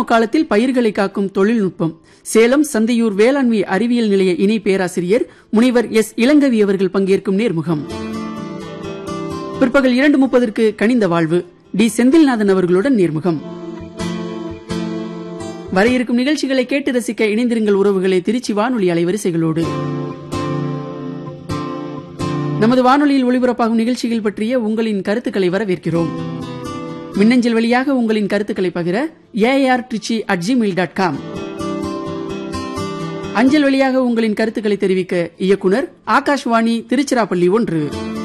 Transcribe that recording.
காலத்தில் பயிர்களை காக்கும் தொழில்நுட்பம் சேலம் சந்தையூர் வேளாண்மை அறிவியல் நிலைய இணை பேராசிரியர் முனைவர் எஸ் இளங்கவி அவர்கள் பங்கேற்கும் நேர்முகம் பிற்பகல் இரண்டு முப்பதற்கு கனிந்த வாழ்வு டி செந்தில்நாதன் அவர்களுடன் நேர்முகம் வர இருக்கும் நிகழ்ச்சிகளை கேட்டு ரசிக்க இணைந்திருங்கள் உறவுகளை திருச்சி வானொலி அலைவரிசைகளோடு நமது வானொலியில் ஒளிபரப்பாகும் நிகழ்ச்சிகள் பற்றிய உங்களின் கருத்துக்களை வரவேற்கிறோம் மின்னஞ்சல் வழியாக உங்களின் கருத்துக்களை பகிர AR Trichy at Gmail dot com அஞ்சல் வழியாக உங்களின் கருத்துக்களை தெரிவிக்க இயக்குனர் ஆகாஷ்வாணி திருச்சிராப்பள்ளி ஒன்று